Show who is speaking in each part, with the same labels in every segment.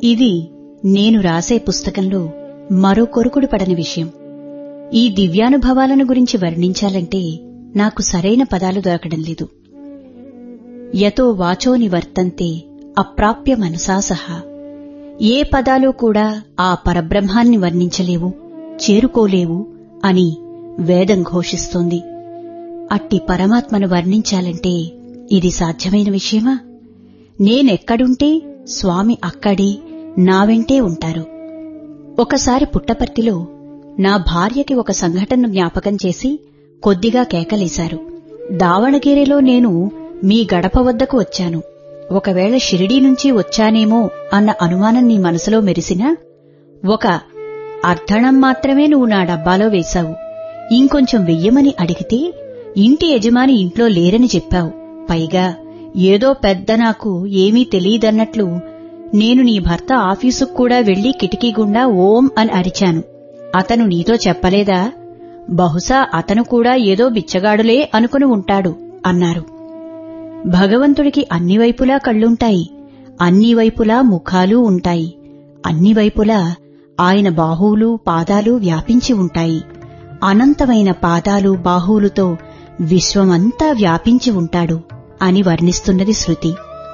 Speaker 1: ఇది నేను రాసే పుస్తకంలో మరో కొరుకుడు పడని విషయం ఈ దివ్యానుభవాలను గురించి వర్ణించాలంటే నాకు సరైన పదాలు దొరకడం లేదు యతో వాచో నివర్తంతే అప్రాప్య మనసా సహా ఏ పదాలు కూడా ఆ పరబ్రహ్మాన్ని వర్ణించలేవు చేరుకోలేవు అని వేదం ఘోషిస్తోంది అట్టి పరమాత్మను వర్ణించాలంటే ఇది సాధ్యమైన విషయమా నేనెక్కడుంటే స్వామి అక్కడే నా వెంటే ఉంటారు ఒకసారి పుట్టపర్తిలో నా భార్యకి ఒక సంఘటనను జ్ఞాపకం చేసి కొద్దిగా కేకలేశారు దావణగిరిలో నేను మీ గడప వద్దకు వచ్చాను ఒకవేళ షిరిడీ నుంచి వచ్చానేమో అన్న అనుమానం నీ మనసులో మెరిసినా ఒక అర్ధణం మాత్రమే నువ్వు నా డబ్బాలో వేశావు ఇంకొంచెం వెయ్యమని అడిగితే ఇంటి యజమాని ఇంట్లో లేరని చెప్పావు పైగా ఏదో పెద్ద నాకు ఏమీ తెలియదన్నట్లు నేను నీ భర్త ఆఫీసుకు కూడా వెళ్లి కిటికీ గుండా ఓం అని అరిచాను అతను నీతో చెప్పలేదా బహుశా అతను కూడా ఏదో బిచ్చగాడులే అనుకుని ఉంటాడు అన్నారు భగవంతుడికి అన్ని వైపులా కళ్ళుంటాయి అన్ని వైపులా ముఖాలు ఉంటాయి అన్ని వైపులా ఆయన బాహువులు పాదాలు వ్యాపించి ఉంటాయి అనంతమైన పాదాలు బాహువులతో విశ్వమంతా వ్యాపించి ఉంటాడు అని వర్ణిస్తున్నది శృతి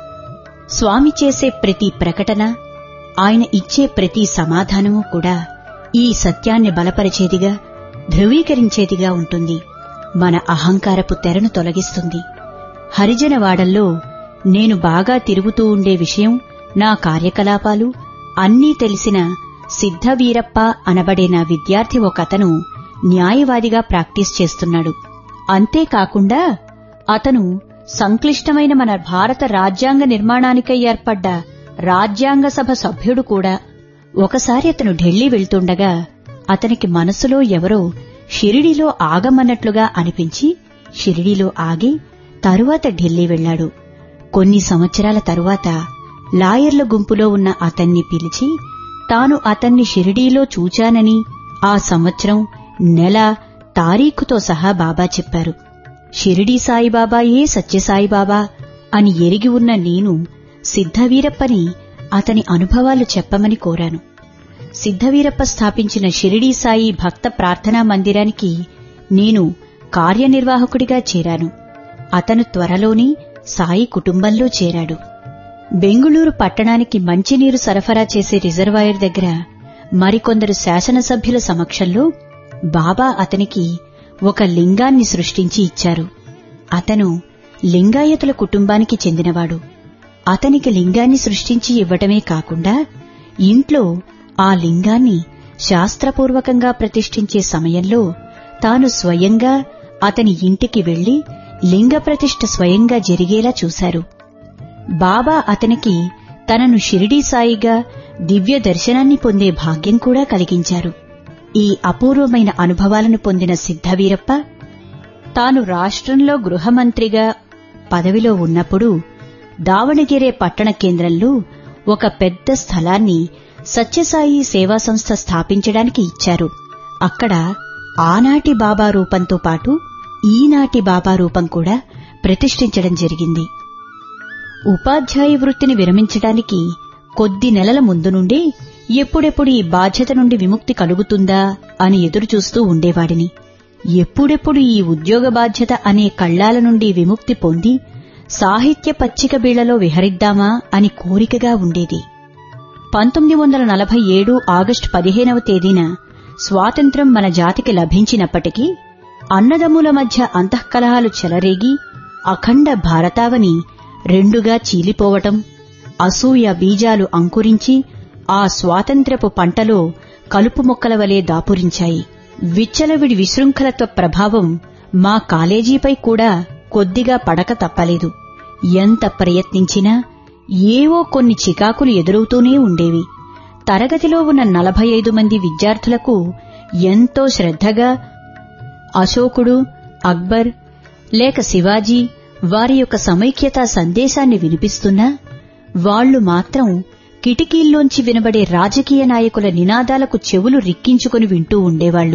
Speaker 1: స్వామి చేసే ప్రతి ప్రకటన ఆయన ఇచ్చే ప్రతి సమాధానము కూడా ఈ సత్యాన్ని బలపరిచేదిగా ధృవీకరించేదిగా ఉంటుంది మన అహంకారపు తెరను తొలగిస్తుంది హరిజనవాడల్లో నేను బాగా తిరుగుతూ ఉండే విషయం నా కార్యకలాపాలు అన్నీ తెలిసిన సిద్ధవీరప్ప అనబడే నా విద్యార్థి ఒకతను న్యాయవాదిగా ప్రాక్టీస్ చేస్తున్నాడు అంతేకాకుండా అతను సంక్లిష్టమైన మన భారత రాజ్యాంగ నిర్మాణానికై ఏర్పడ్డ రాజ్యాంగ సభ సభ్యుడు కూడా ఒకసారి అతను ఢిల్లీ వెళ్తుండగా అతనికి మనసులో ఎవరో షిరిడిలో ఆగమన్నట్లుగా అనిపించి షిరిడిలో ఆగి తరువాత ఢిల్లీ వెళ్లాడు కొన్ని సంవత్సరాల తరువాత లాయర్ల గుంపులో ఉన్న అతన్ని పిలిచి తాను అతన్ని షిరిడీలో చూచానని ఆ సంవత్సరం నెల తారీఖుతో సహా బాబా చెప్పారు షిరిడీ సాయిబాబాయే సత్యసాయిబాబా అని ఎరిగి ఉన్న నేను సిద్ధవీరప్పని అతని అనుభవాలు చెప్పమని కోరాను సిద్ధవీరప్ప స్థాపించిన షిరిడీ సాయి భక్త ప్రార్థనా మందిరానికి నేను కార్యనిర్వాహకుడిగా చేరాను అతను త్వరలోనే సాయి కుటుంబంలో చేరాడు బెంగుళూరు పట్టణానికి మంచినీరు సరఫరా చేసే రిజర్వాయర్ దగ్గర మరికొందరు శాసనసభ్యుల సమక్షంలో బాబా అతనికి ఒక లింగాన్ని సృష్టించి ఇచ్చారు అతను లింగాయతుల కుటుంబానికి చెందినవాడు అతనికి లింగాన్ని సృష్టించి ఇవ్వటమే కాకుండా ఇంట్లో ఆ లింగాన్ని శాస్త్రపూర్వకంగా ప్రతిష్ఠించే సమయంలో తాను స్వయంగా అతని ఇంటికి వెళ్లి లింగ ప్రతిష్ఠ స్వయంగా జరిగేలా చూశారు బాబా అతనికి తనను షిరిడీ సాయిగా దివ్య దర్శనాన్ని పొందే భాగ్యం కూడా కలిగించారు ఈ అపూర్వమైన అనుభవాలను పొందిన సిద్ధవీరప్ప తాను రాష్ట్రంలో గృహమంత్రిగా పదవిలో ఉన్నప్పుడు దావణగిరే పట్టణ కేంద్రంలో ఒక పెద్ద స్థలాన్ని సత్యసాయి సేవా సంస్థ స్థాపించడానికి ఇచ్చారు అక్కడ ఆనాటి బాబా రూపంతో పాటు ఈనాటి బాబా రూపం కూడా ప్రతిష్ఠించడం జరిగింది ఉపాధ్యాయ వృత్తిని విరమించడానికి కొద్ది నెలల ముందు నుండే ఎప్పుడెప్పుడు ఈ బాధ్యత నుండి విముక్తి కలుగుతుందా అని ఎదురుచూస్తూ ఉండేవాడిని ఎప్పుడెప్పుడు ఈ ఉద్యోగ బాధ్యత అనే కళ్లాల నుండి విముక్తి పొంది సాహిత్య పచ్చిక బీళ్లలో విహరిద్దామా అని కోరికగా ఉండేది పంతొమ్మిది వందల నలభై ఏడు ఆగస్టు పదిహేనవ తేదీన స్వాతంత్ర్యం మన జాతికి లభించినప్పటికీ అన్నదమ్ముల మధ్య అంతఃకలహాలు చెలరేగి అఖండ భారతావని రెండుగా చీలిపోవటం అసూయ బీజాలు అంకురించి ఆ స్వాతంత్ర్యపు పంటలో కలుపు మొక్కల వలె దాపురించాయి విచ్చలవిడి విశృంఖలత్వ ప్రభావం మా కాలేజీపై కూడా కొద్దిగా పడక తప్పలేదు ఎంత ప్రయత్నించినా ఏవో కొన్ని చికాకులు ఎదురవుతూనే ఉండేవి తరగతిలో ఉన్న నలభై ఐదు మంది విద్యార్థులకు ఎంతో శ్రద్ధగా అశోకుడు అక్బర్ లేక శివాజీ వారి యొక్క సమైక్యతా సందేశాన్ని వినిపిస్తున్నా వాళ్లు మాత్రం కిటికీల్లోంచి వినబడే రాజకీయ నాయకుల నినాదాలకు చెవులు రిక్కించుకుని వింటూ ఉండేవాళ్లు